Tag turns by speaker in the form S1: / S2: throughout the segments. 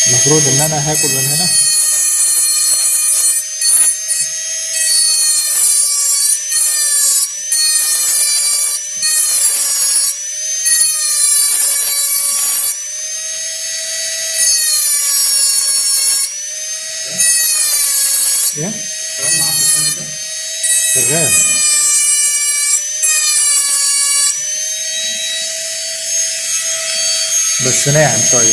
S1: المفروض ان انا هاكل من هنا ايه
S2: شغال معاك السن ده
S1: شغال بس ناعم شويه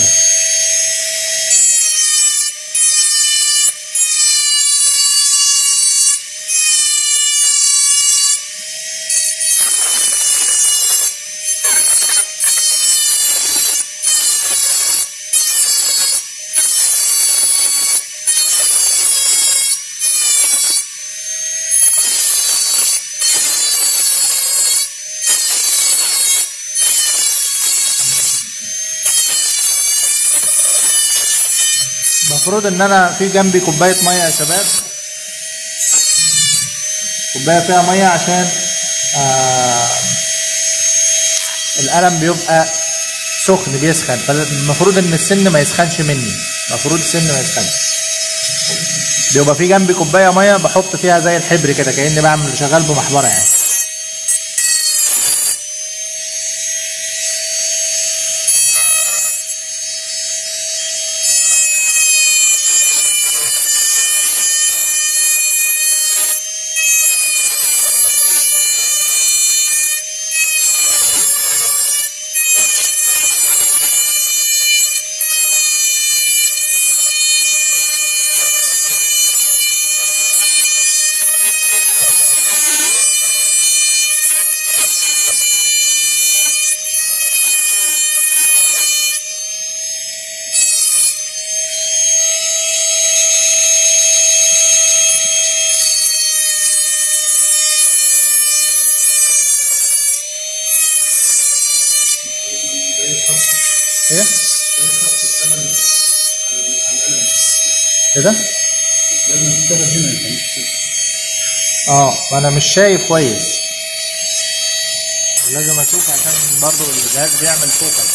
S1: المفروض ان انا في جنبي كوبايه ميه يا شباب كوبايه فيها ميه عشان آه القلم بيبقى سخن بيسخن فالمفروض ان السن ما يسخنش مني المفروض السن ما يسخنش بيبقى في جنبي كوبايه ميه بحط فيها زي الحبر كده كاني بعمل شغال بمحبره يعني ايه ايه ده
S2: لازم تشتغل هنا انت مش
S1: اه ما انا مش شايف كويس لازم اشوف عشان برضو الجهاز بيعمل فوكس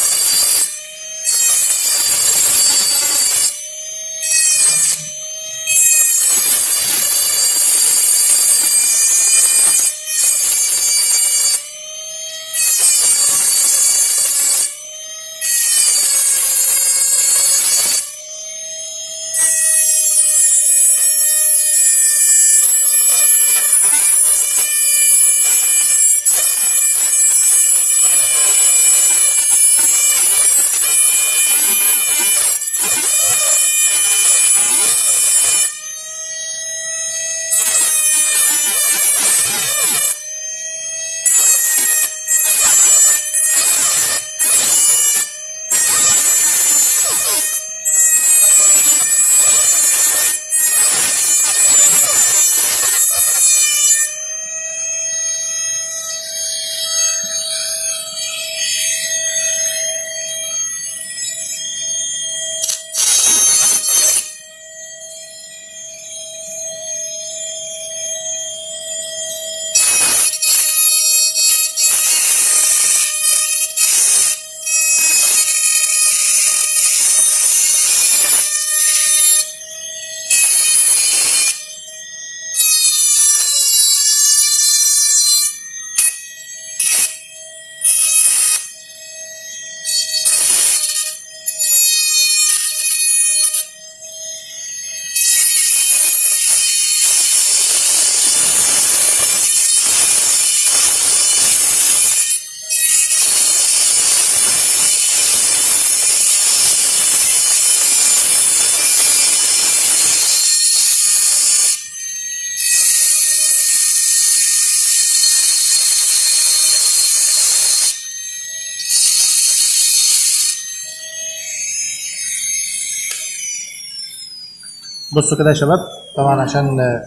S1: بصوا كده يا شباب طبعا عشان آه،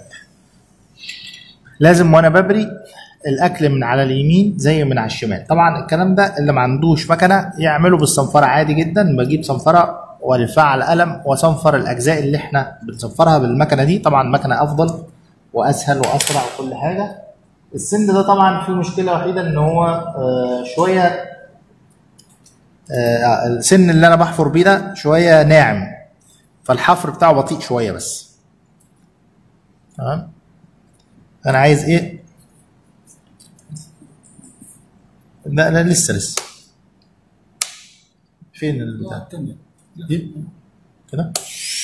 S1: لازم وانا ببري الاكل من على اليمين زي من على الشمال طبعا الكلام ده اللي ما عندوش مكنه يعمله بالصنفره عادي جدا بجيب صنفره والفها على القلم واصنفر الاجزاء اللي احنا بنصنفرها بالمكنه دي طبعا مكنه افضل واسهل واسرع وكل حاجه السن ده طبعا فيه مشكله وحيده ان هو آه، شويه آه، السن اللي انا بحفر بيه ده شويه ناعم فالحفر بتاعه بطيء شويه بس تمام انا عايز ايه لا لا لسه لسه فين البتاع
S2: الثانية
S1: دي كده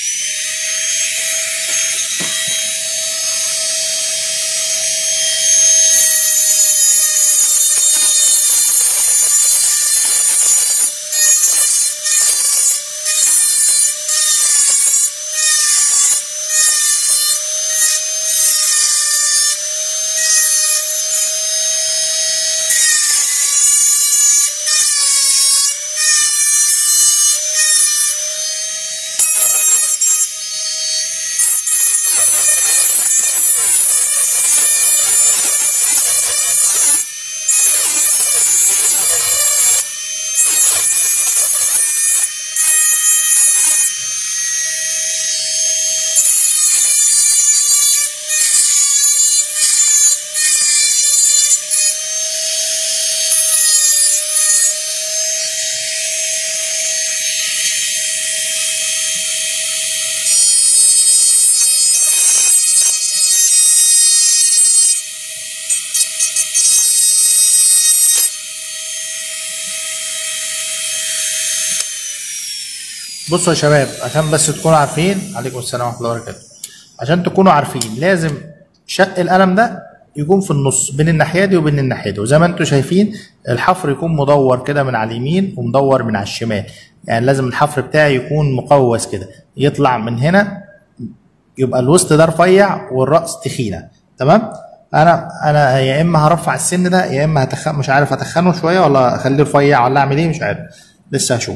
S1: بصوا يا شباب عشان بس تكونوا عارفين عليكم السلام ورحمه الله وبركاته عشان تكونوا عارفين لازم شق القلم ده يكون في النص بين الناحيه دي وبين الناحيه دي وزي ما انتم شايفين الحفر يكون مدور كده من على اليمين ومدور من على الشمال يعني لازم الحفر بتاعي يكون مقوس كده يطلع من هنا يبقى الوسط ده رفيع والراس تخينه تمام انا انا يا اما هرفع السن ده يا اما هتخن مش عارف اتخنه شويه ولا اخليه رفيع ولا اعمل ايه مش عارف لسه هشوف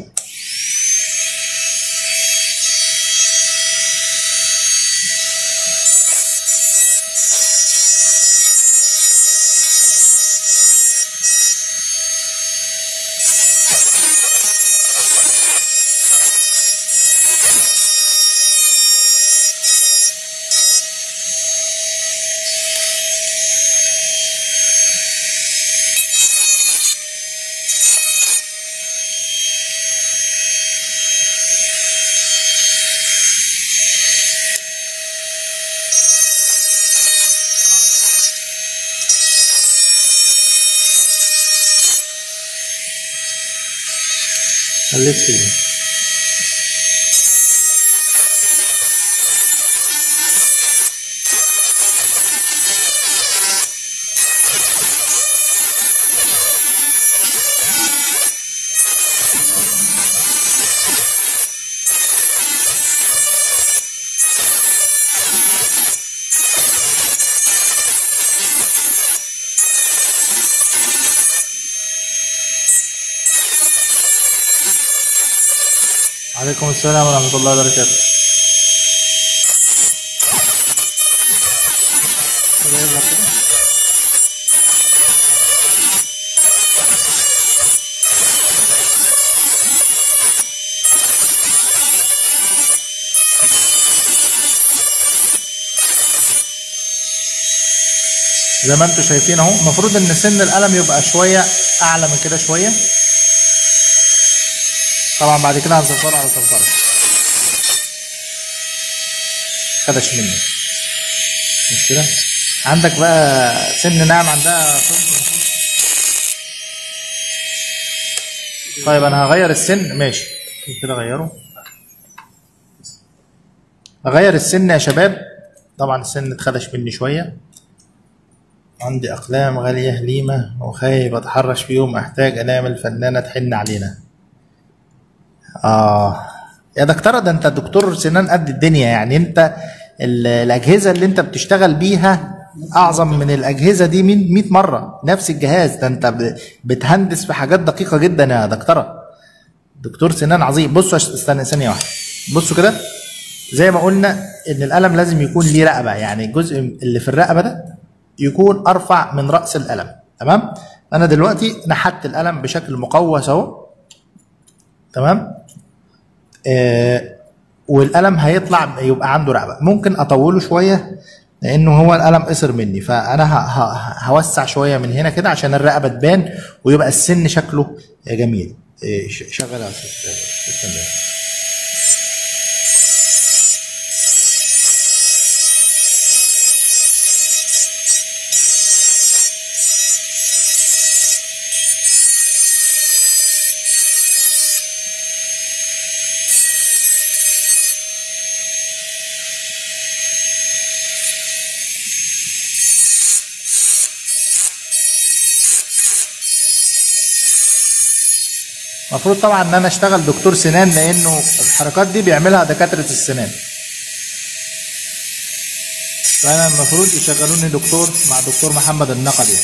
S1: خليك كده عليكم السلام ورحمة الله وبركاته كده يلا كده. زي ما انتم شايفين اهو المفروض ان سن القلم يبقى شويه اعلى من كده شويه طبعا بعد كده هنصفره على صنفره خدش مني مش كده عندك بقى سن ناعم عندها صنف طيب انا هغير السن ماشي كده غيره اغير السن يا شباب طبعا السن اتخدش مني شويه عندي اقلام غاليه ليمه وخايف اتحرش فيهم احتاج انام الفنانه تحن علينا اه يا دكتوره ده انت دكتور سنان قد الدنيا يعني انت ال- الاجهزه اللي انت بتشتغل بيها اعظم من الاجهزه دي 100 مره نفس الجهاز ده انت ب- بتهندس في حاجات دقيقه جدا يا دكتوره دكتور سنان عظيم بصوا عش- استنى ثانيه واحده بصوا كده زي ما قلنا ان القلم لازم يكون ليه رقبه يعني الجزء اللي في الرقبه ده يكون ارفع من راس القلم تمام انا دلوقتي نحت القلم بشكل مقوس اهو تمام آه والقلم هيطلع يبقى عنده رقبه ممكن اطوله شويه لانه هو القلم قصر مني فانا ه- ه- هوسع شويه من هنا كده عشان الرقبه تبان ويبقى السن شكله جميل آه، ش- شغل يا أستاذ- أستاذ سلام. المفروض طبعا ان انا اشتغل دكتور سنان لانه الحركات دي بيعملها دكاتره السنان فانا المفروض يشغلوني دكتور مع دكتور محمد النقدي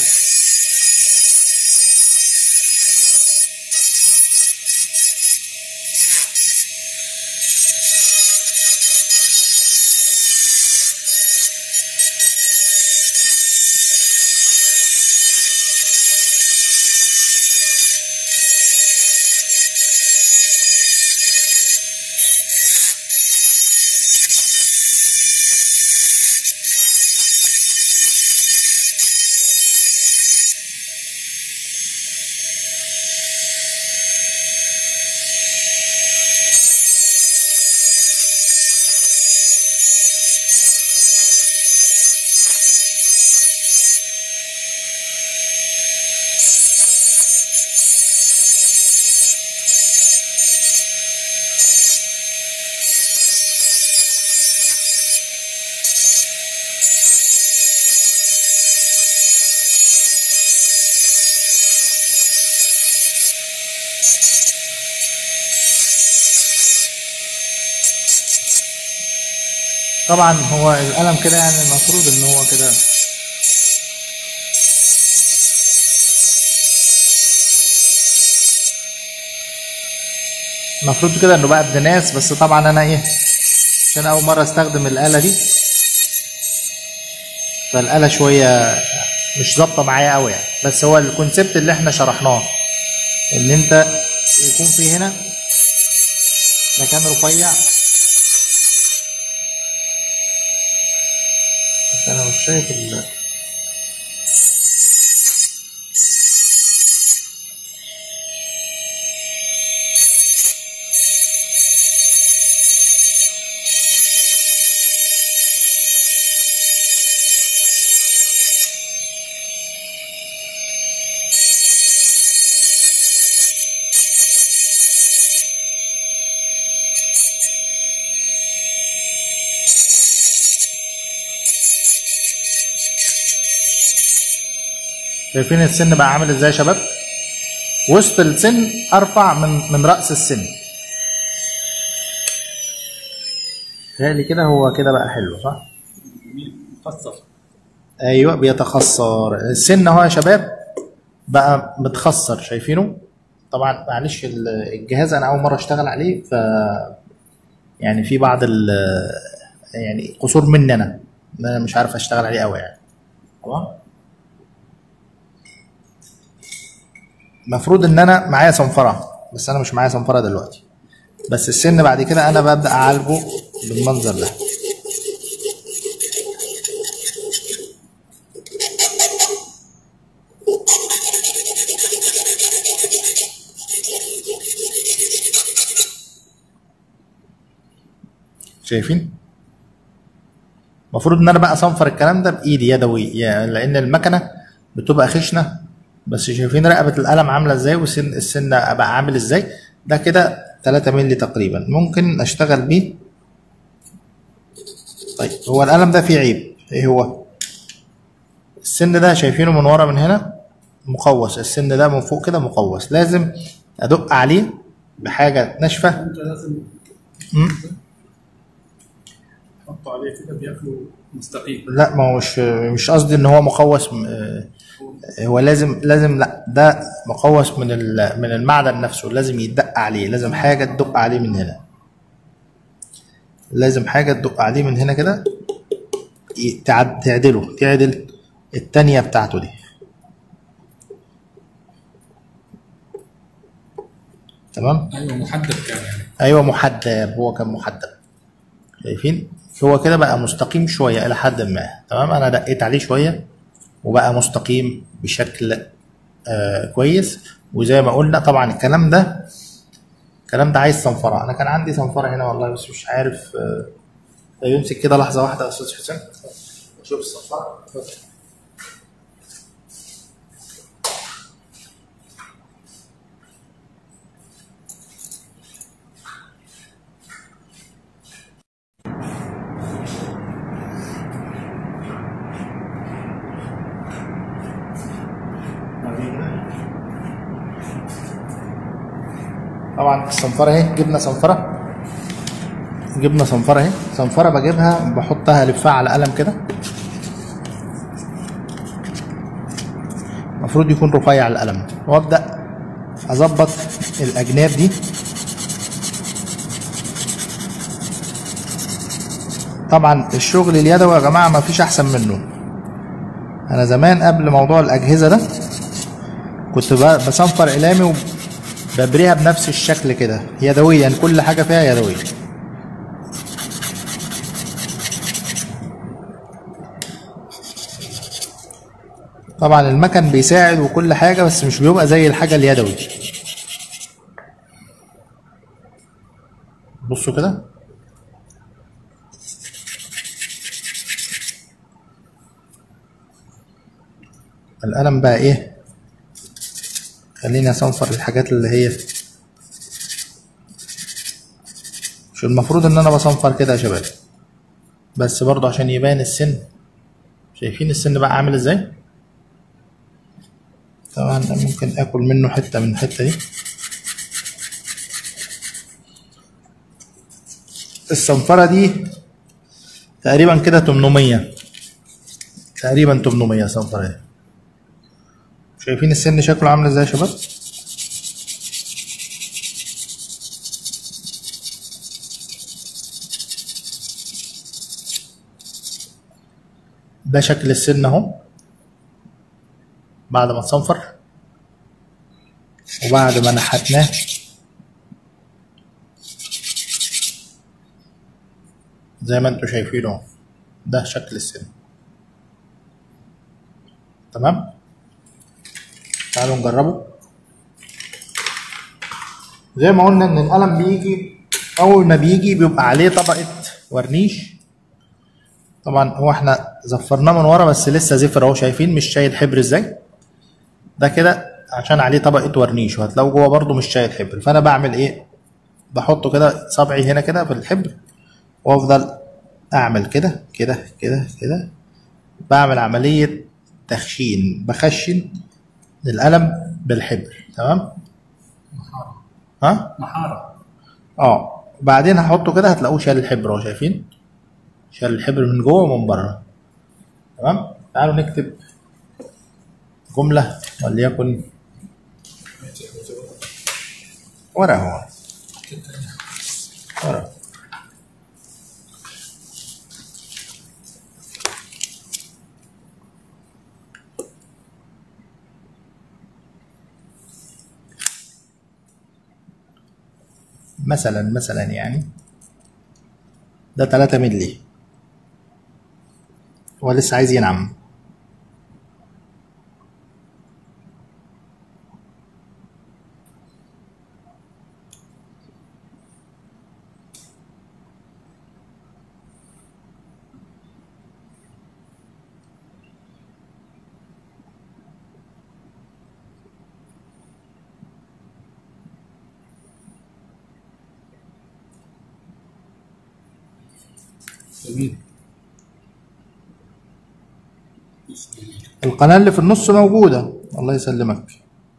S1: طبعا هو القلم كده يعني المفروض ان هو كده المفروض كده انه بقى ابن ناس بس طبعا انا ايه عشان اول مره استخدم الاله دي فالاله شويه مش ظابطه معايا قوي يعني بس هو الكونسيبت اللي احنا شرحناه ان انت يكون في هنا مكان رفيع بس انا مش شايف ال شايفين السن بقى عامل ازاي يا شباب وسط السن ارفع من من راس السن تهيألي كده هو كده بقى حلو صح
S2: مخصص
S1: ايوه بيتخسر السن اهو يا شباب بقى متخسر شايفينه طبعا معلش ال- الجهاز انا اول مره اشتغل عليه ف يعني في بعض ال يعني قصور مني انا إن انا مش عارف اشتغل عليه قوي يعني تمام المفروض ان انا معايا صنفره بس انا مش معايا صنفره دلوقتي بس السن بعد كده انا ببدا اعالجه بالمنظر ده شايفين المفروض ان انا بقى اصنفر الكلام ده بايدي يدوي يعني لان المكنه بتبقى خشنه بس شايفين رقبه القلم عامله ازاي وسن السن بقى عامل ازاي ده كده 3 مللي تقريبا ممكن اشتغل بيه طيب هو القلم ده فيه عيب ايه هو السن ده شايفينه من ورا من هنا مقوس السن ده من فوق كده مقوس لازم ادق عليه بحاجه ناشفه
S2: انت لازم
S1: مم.
S2: تحطه عليه كده بياكله مستقيم
S1: لا ما هو مش مش قصدي ان هو مقوس م- آه، هو لازم لازم لا ده مقوس من ال- من المعدن نفسه لازم يتدق عليه لازم حاجه تدق عليه من هنا لازم حاجه تدق عليه من هنا كده ي- تعد- تعدله تعدل التانية بتاعته دي تمام
S2: ايوه محدد كان يعني
S1: ايوه محدب هو كان محدب شايفين هو كده بقى مستقيم شويه الى حد ما تمام انا دقيت عليه شويه وبقى مستقيم بشكل آه كويس وزي ما قلنا طبعا الكلام ده الكلام ده عايز صنفره انا كان عندي صنفره هنا والله بس مش عارف آه يمسك كده لحظه واحده يا استاذ حسين شوف الصنفره طبعا الصنفره اهي جبنا صنفره جبنا صنفره اهي صنفره بجيبها بحطها الفها على قلم كده المفروض يكون رفيع القلم وابدا اظبط الاجناب دي طبعا الشغل اليدوي يا جماعه ما فيش احسن منه انا زمان قبل موضوع الاجهزه ده كنت ب- بصنفر اقلامي وببريها بنفس الشكل كده يدويا كل حاجه فيها يدويه طبعا المكن بيساعد وكل حاجه بس مش بيبقى زي الحاجه اليدوي بصوا كده القلم بقى ايه خليني اصنفر الحاجات اللي هي مش المفروض ان انا بصنفر كده يا شباب بس برضه عشان يبان السن شايفين السن بقى عامل ازاي طبعا ده ممكن اكل منه حته من الحته دي الصنفره دي تقريبا كده 800 تقريبا 800 صنفره دي شايفين السن شكله عامل ازاي يا شباب ده شكل السن اهو بعد ما تصنفر وبعد ما نحتناه زي ما انتوا شايفين اهو ده شكل السن تمام تعالوا نجربه زي ما قلنا ان القلم بيجي اول ما بيجي بيبقى عليه طبقه ورنيش طبعا هو احنا زفرناه من ورا بس لسه زفر اهو شايفين مش شايل حبر ازاي ده كده عشان عليه طبقه ورنيش وهتلاقوا جوه برده مش شايل حبر فانا بعمل ايه بحطه كده صبعي هنا كده في الحبر وافضل اعمل كده كده كده كده بعمل عمليه تخشين بخشن القلم بالحبر تمام
S2: محارة
S1: ها
S2: محارة
S1: اه بعدين هحطه كده هتلاقوه شال الحبر اهو شايفين شال الحبر من جوه ومن بره تمام تعالوا نكتب جملة وليكن ورقة اهو ورقة مثلا مثلا يعني ده 3 مللي هو لسه عايز ينعم
S2: جميل بسم الله.
S1: القناة اللي في النص موجودة الله يسلمك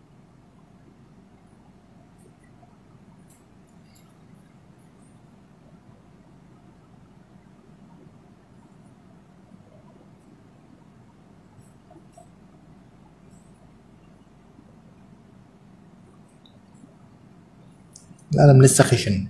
S1: القلم لسه خشن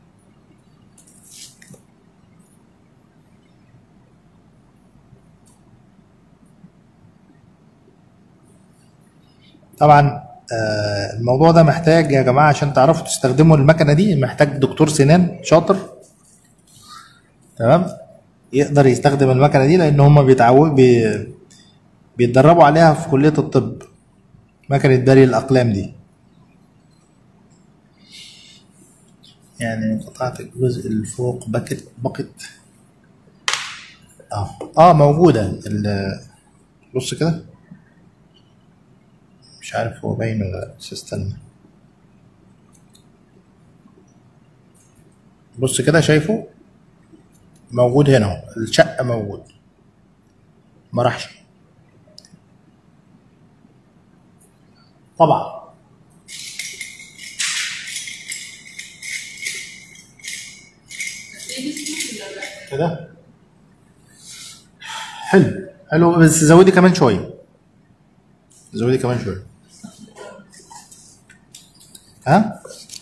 S1: طبعا آه، الموضوع ده محتاج يا جماعه عشان تعرفوا تستخدموا المكنه دي محتاج دكتور سنان شاطر تمام يقدر يستخدم المكنه دي لان هم بيتعودوا بي... بيتدربوا عليها في كليه الطب مكنه بري الاقلام دي يعني قطعت الجزء اللي فوق بكت بقت اه اه موجوده ال- بص كده مش عارف هو باين ولا لا بس استنى بص كده شايفه موجود هنا اهو الشق موجود ما راحش طبعا كده حلو حلو بس زودي كمان شويه زودي كمان شويه ها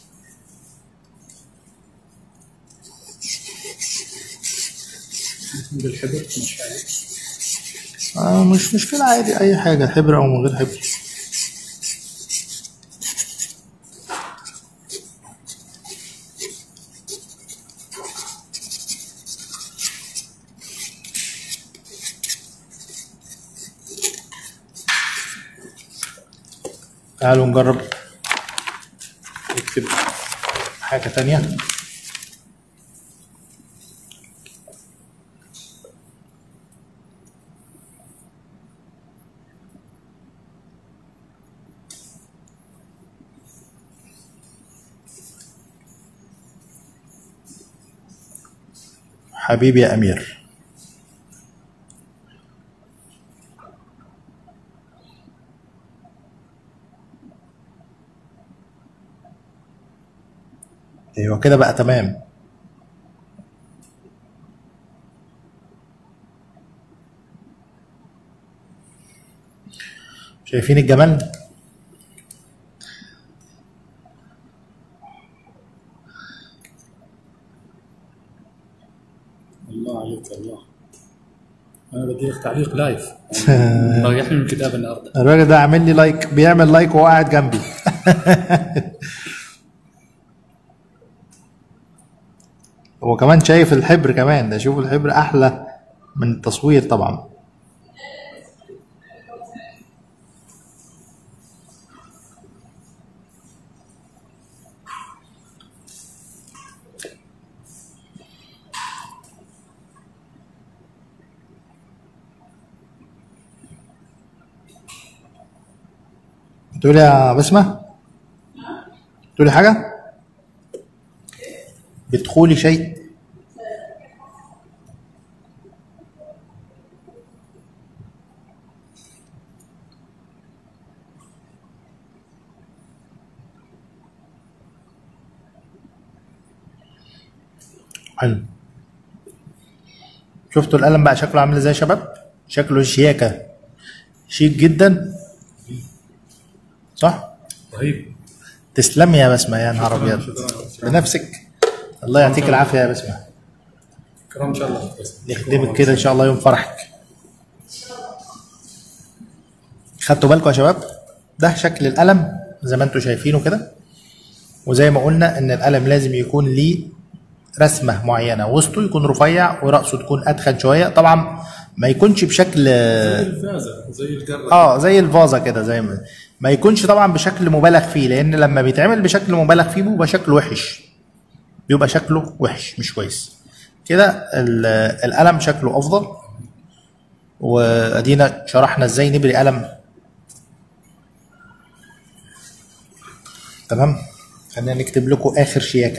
S2: بالحبر مش عارف
S1: آه مش مشكلة عادي أي حاجة حبر أو من غير حبر تعالوا نجرب نكتب حاجة تانية حبيبي يا أمير ايوه كده بقى تمام شايفين الجمال
S2: الله عليك الله انا بدي لك تعليق لايف ريحني من الكتاب النهارده
S1: الراجل ده عامل لي لايك بيعمل لايك وهو قاعد جنبي هو كمان شايف الحبر كمان ده شوف الحبر احلى من التصوير طبعا تقولي يا بسمة تقولي حاجة بتقولي شيء حلو شفتوا القلم بقى شكله عامل ازاي يا شباب شكله شياكة شيك جدا صح
S2: رهيب
S1: تسلمي يا بسمة يا نهار ابيض
S2: شكراً.
S1: بنفسك الله يعطيك العافية يا بسمة
S2: كرام ان شاء الله بس.
S1: نخدمك كده ان شاء الله يوم فرحك خدتوا بالكم يا شباب ده شكل القلم زي ما انتم شايفينه كده وزي ما قلنا ان القلم لازم يكون ليه رسمه معينه وسطه يكون رفيع وراسه تكون اتخن شويه طبعا ما يكونش بشكل
S2: زي الفازه زي القره
S1: اه زي الفازه كده زي ما ما يكونش طبعا بشكل مبالغ فيه لان لما بيتعمل بشكل مبالغ فيه بيبقى شكله وحش بيبقى شكله وحش مش كويس كده ال- القلم شكله افضل وادينا شرحنا ازاي نبري قلم تمام خلينا نكتب لكم اخر شياكه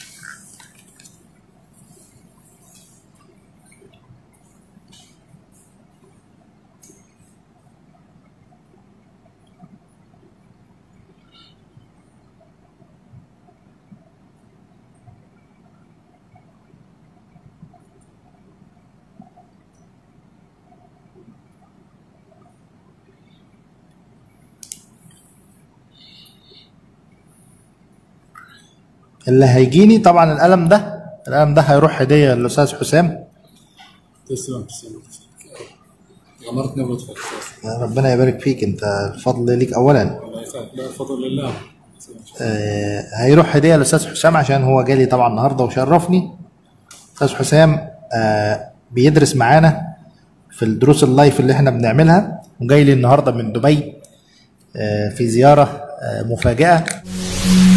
S1: اللي هيجيني طبعا القلم ده القلم ده هيروح هديه للاستاذ حسام
S2: تسلم تسلم غمرتنا بلطفك
S1: ربنا يبارك فيك انت الفضل ليك اولا
S2: الله يسعدك لا بفضل الله
S1: آه، هيروح هديه للاستاذ حسام عشان هو جالي طبعا النهارده وشرفني استاذ حسام آه، بيدرس معانا في الدروس اللايف اللي احنا بنعملها وجاي لي النهارده من دبي آه، في زياره آه، مفاجاه